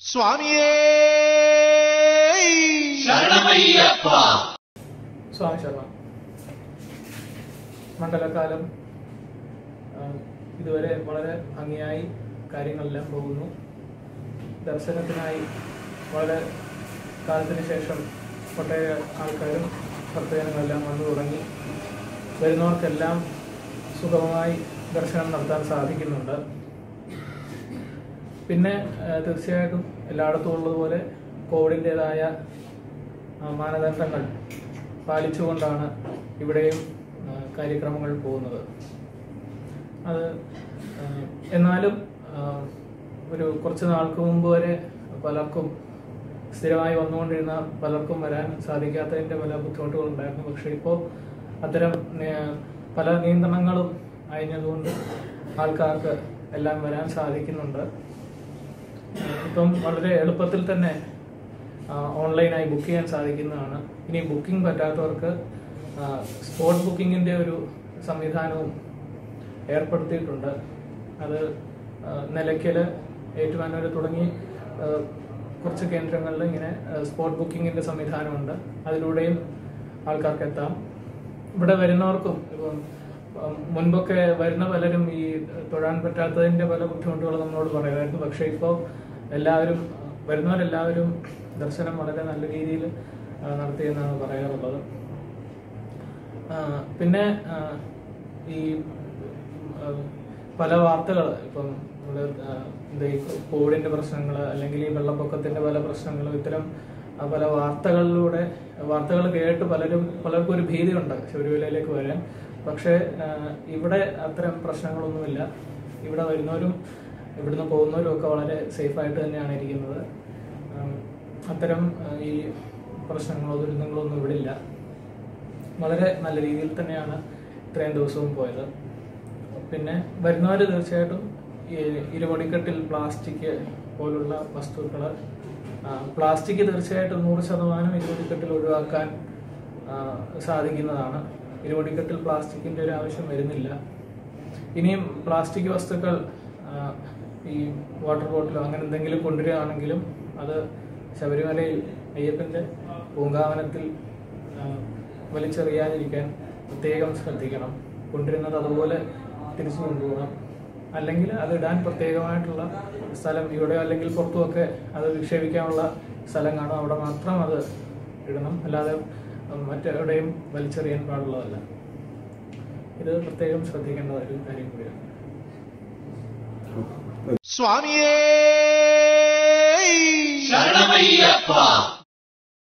സ്വാമിയേ ശരണമയ്യപ്പ സ്വാമി ശർമ്മ മണ്ഡലകാലം ആ, ഇതുവരെ വളരെ ഭംഗിയായി കാര്യങ്ങളെല്ലാം പോകുന്നു ദർശനത്തിനായി വളരെ കാലത്തിന് ശേഷം ഒട്ടേറെ ആൾക്കാരും ഭക്തജനങ്ങളെല്ലാം വന്നു തുടങ്ങി വരുന്നവർക്കെല്ലാം സുഗമമായി ദർശനം നടത്താൻ സാധിക്കുന്നുണ്ട് പിന്നെ ആ, തീർച്ചയായിട്ടും എല്ലായിടത്തും ഉള്ളതുപോലെ കോവിഡിൻ്റെതായ മാനദണ്ഡങ്ങൾ പാലിച്ചുകൊണ്ടാണ് ഇവിടെയും ആ, കാര്യക്രമങ്ങൾ പോകുന്നത് അത് ആ, എന്നാലും ആ, ഒരു കുറച്ച് നാൾക്ക് മുമ്പ് വരെ പലർക്കും സ്ഥിരമായി വന്നുകൊണ്ടിരുന്ന പലർക്കും വരാൻ സാധിക്കാത്തതിൻ്റെ പല ബുദ്ധിമുട്ടുകളുണ്ടായിരുന്നു പക്ഷേ ഇപ്പോൾ അത്തരം നി- പല നിയന്ത്രണങ്ങളും അയഞ്ഞതുകൊണ്ട് ആൾക്കാർക്ക് എല്ലാം വരാൻ സാധിക്കുന്നുണ്ട് ഇപ്പം വളരെ എളുപ്പത്തിൽ തന്നെ ആ, ഓൺലൈനായി ബുക്ക് ചെയ്യാൻ സാധിക്കുന്നതാണ് ഇനി ബുക്കിംഗ് പറ്റാത്തവർക്ക് ആ, സ്പോട്ട് ബുക്കിങ്ങിൻ്റെ ഒരു സംവിധാനവും ഏർപ്പെടുത്തിയിട്ടുണ്ട് അത് ആ, നിലയ്ക്കല് ഏറ്റുമാനൂർ തുടങ്ങി ആ, കുറച്ച് കേന്ദ്രങ്ങളിൽ ഇങ്ങനെ ആ, സ്പോട്ട് ബുക്കിങ്ങിൻ്റെ സംവിധാനമുണ്ട് അതിലൂടെയും ആൾക്കാർക്ക് എത്താം ഇവിടെ വരുന്നവർക്കും ഇപ്പം ഉം, മുൻപൊക്കെ വരുന്ന പലരും ഈ തൊഴാൻ പറ്റാത്തതിന്റെ പല ബുദ്ധിമുട്ടുകൾ നമ്മളോട് പറയുമായിരുന്നു പക്ഷെ ഇപ്പോൾ എല്ലാവരും വരുന്നവരെല്ലാവരും ദർശനം വളരെ നല്ല രീതിയിൽ നടത്തിയെന്നാണ് പറയാറുള്ളത് ആ, പിന്നെ ആ, ഈ ആ, പല വാർത്തകൾ ഇപ്പം നമ്മള് ആ, എന്താ ഈ കോവിഡിന്റെ പ്രശ്നങ്ങൾ അല്ലെങ്കിൽ ഈ വെള്ളപ്പൊക്കത്തിന്റെ പല പ്രശ്നങ്ങളും ഇത്തരം ആ, പല വാർത്തകളിലൂടെ വാർത്തകൾ കേട്ട് പലരും പലർക്കും ഒരു ഭീതിയുണ്ട് ശബരിമലയിലേക്ക് വരാൻ പക്ഷേ ആ, ഇവിടെ അത്തരം പ്രശ്നങ്ങളൊന്നുമില്ല ഇവിടെ വരുന്നവരും ഇവിടുന്ന് പോകുന്നവരും ഒക്കെ വളരെ സേഫായിട്ട് തന്നെയാണ് ഇരിക്കുന്നത് ഉം, അത്തരം ആ, ഈ പ്രശ്നങ്ങളോ ദുരിതങ്ങളോ ഒന്നും ഇവിടെ ഇല്ല വളരെ നല്ല രീതിയിൽ തന്നെയാണ് ഇത്രയും ദിവസവും പോയത് പിന്നെ വരുന്നവർ തീർച്ചയായിട്ടും ഈ ഇരുപടിക്കെട്ടിൽ പ്ലാസ്റ്റിക് പോലുള്ള വസ്തുക്കൾ പ്ലാസ്റ്റിക് തീർച്ചയായിട്ടും നൂറ് ശതമാനം ഇരുപടിക്കെട്ടിൽ ഒഴിവാക്കാൻ ആ, സാധിക്കുന്നതാണ് ഇരുപടിക്കെട്ടിൽ പ്ലാസ്റ്റിക്കിന്റെ ഒരു ആവശ്യം വരുന്നില്ല ഇനിയും പ്ലാസ്റ്റിക് വസ്തുക്കൾ ആ, ഈ വാട്ടർ ബോട്ടിലോ അങ്ങനെ എന്തെങ്കിലും കൊണ്ടുവരികയാണെങ്കിലും അത് ശബരിമലയിൽ അയ്യപ്പന്റെ പൂങ്കാവനത്തിൽ ആ, വലിച്ചെറിയാതിരിക്കാൻ പ്രത്യേകം ശ്രദ്ധിക്കണം കൊണ്ടുവരുന്നത് അതുപോലെ തിരിച്ചു കൊണ്ടുപോകണം അല്ലെങ്കിൽ അത് ഇടാൻ പ്രത്യേകമായിട്ടുള്ള സ്ഥലം ഇവിടെ അല്ലെങ്കിൽ പുറത്തുമൊക്കെ അത് വിക്ഷേപിക്കാനുള്ള സ്ഥലം കാണും അവിടെ മാത്രം അത് ഇടണം അല്ലാതെ മറ്റെവിടെയും വലിച്ചെറിയാൻ പാടുള്ളതല്ല ഇത് പ്രത്യേകം ശ്രദ്ധിക്കേണ്ട ഒരു കാര്യം കൂടിയാണ് സ്വാമിയേ ശരണമയ്യപ്പ